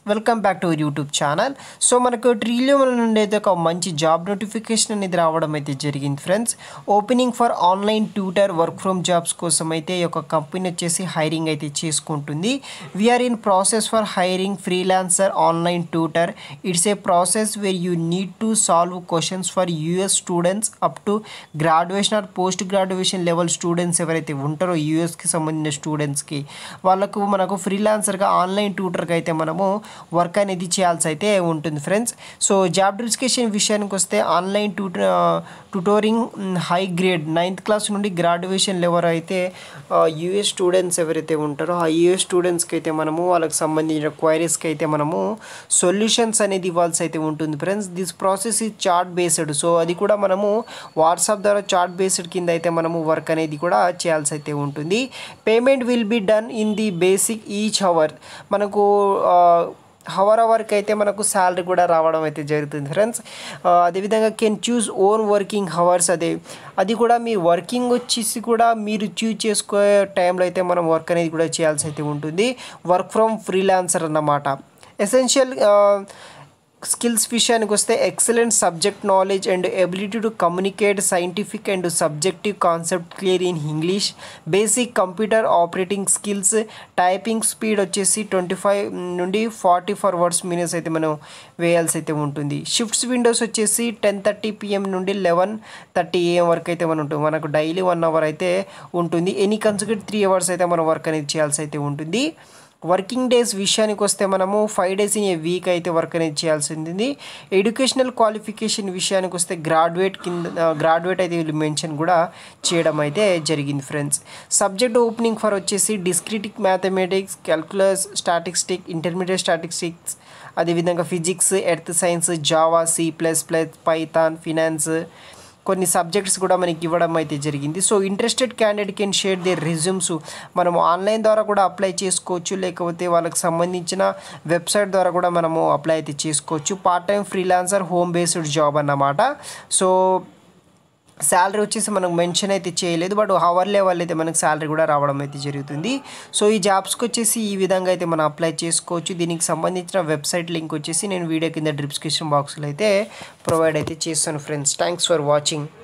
welcome back to YouTube channel so మనకు ట్రిలియం నుండి అయితే ఒక మంచి జాబ్ నోటిఫికేషన్ అనేది రావడం అయితే జరిగింది friends opening for online tutor work from jobs కోసం అయితే ఈ యొక్క కంపెనీ వచ్చేసి హైరింగ్ అయితే చేసుకుంటుంది we're in process for hiring freelancer online tutor it's a process where you need to solve questions for US students up to graduation or post graduation level students ఎవరైతే ఉంటారో యూఎస్కి సంబంధించిన స్టూడెంట్స్కి వాళ్ళకు మనకు ఫ్రీలాన్సర్గా ఆన్లైన్ ట్యూటర్కి అయితే మనము వర్క్ అనేది చేయాల్సి అయితే ఉంటుంది ఫ్రెండ్స్ సో జాబ్ డిస్కషన్ విషయానికి వస్తే online tutor tutoring high grade ninth class నుండి గ్రాడ్యుయేషన్ లెవెల్ అయితే యూఎస్ స్టూడెంట్స్ ఎవరైతే ఉంటారో ఆ యూఎస్ స్టూడెంట్స్కి అయితే మనము వాళ్ళకి సంబంధించిన క్వైరీస్కి అయితే మనము సొల్యూషన్స్ అనేది ఇవ్వాల్సి అయితే ఉంటుంది ఫ్రెండ్స్ దిస్ ప్రాసెస్ ఈ చార్ట్ బేస్డ్ సో అది కూడా మనము వాట్సాప్ ద్వారా చార్ట్ బేస్డ్ కింద అయితే మనము వర్క్ అనేది కూడా చేయాల్సి అయితే ఉంటుంది payment will be done in the basic each hour మనకు హవర్ అవర్కి అయితే మనకు శాలరీ కూడా రావడం అయితే జరుగుతుంది ఫ్రెండ్స్ అదేవిధంగా can choose own working hours అదే అది కూడా మీ వర్కింగ్ వచ్చేసి కూడా మీరు చూజ్ చేసుకునే టైంలో అయితే మనం వర్క్ అనేది కూడా చేయాల్సి అయితే ఉంటుంది వర్క్ ఫ్రమ్ ఫ్రీలాన్సర్ అన్నమాట ఎసెన్షియల్ స్కిల్స్ విషయానికి వస్తే excellent subject knowledge and ability to communicate scientific and subjective concept clear in English basic computer operating skills typing speed వచ్చేసి ట్వంటీ ఫైవ్ నుండి ఫార్టీ ఫోర్ వర్డ్స్ మినిట్స్ అయితే మనం వేయాల్సి అయితే ఉంటుంది షిఫ్ట్స్ విండోస్ వచ్చేసి టెన్ థర్టీ పిఎం నుండి eleven thirty AM వరకు అయితే మనం ఉంటుంది మనకు డైలీ వన్ అవర్ అయితే ఉంటుంది ఎనీ కన్సిక్యూట్ త్రీ అవర్స్ అయితే మనం వర్క్ అనేది చేయాల్సి అయితే ఉంటుంది వర్కింగ్ డేస్ విషయానికి వస్తే మనము five days in a week అయితే వర్క్ అనేది చేయాల్సి ఉంటుంది ఎడ్యుకేషనల్ క్వాలిఫికేషన్ విషయానికి వస్తే గ్రాడ్యుయేట్ కింద గ్రాడ్యుయేట్ అయితే వీళ్ళు మెన్షన్ కూడా చేయడం అయితే జరిగింది ఫ్రెండ్స్ సబ్జెక్ట్ ఓపెనింగ్ ఫర్ వచ్చేసి discrete mathematics calculus statistic intermediate statistics అదేవిధంగా physics earth science Java C plus plus Python finance కొన్ని సబ్జెక్ట్స్ కూడా మనకి ఇవ్వడం అయితే జరిగింది so interested candidate can share they resumes మనం ఆన్లైన్ ద్వారా కూడా అప్లై చేసుకోవచ్చు లేకపోతే వాళ్ళకి సంబంధించిన వెబ్సైట్ ద్వారా కూడా మనము అప్లై అయితే చేసుకోవచ్చు part time freelancer home based job అన్నమాట సో శాలరీ వచ్చేసి మనకు మెన్షన్ అయితే చేయలేదు బట్ హవర్ లెవెల్ అయితే మనకు శాలరీ కూడా రావడం అయితే జరుగుతుంది సో ఈ జాబ్స్కి వచ్చేసి ఈ విధంగా అయితే మనం అప్లై చేసుకోవచ్చు దీనికి సంబంధించిన వెబ్సైట్ లింక్ వచ్చేసి నేను వీడియో కింద డిస్క్రిప్షన్ బాక్స్లో అయితే ప్రొవైడ్ అయితే చేస్తాను ఫ్రెండ్స్ థ్యాంక్స్ ఫర్ వాచింగ్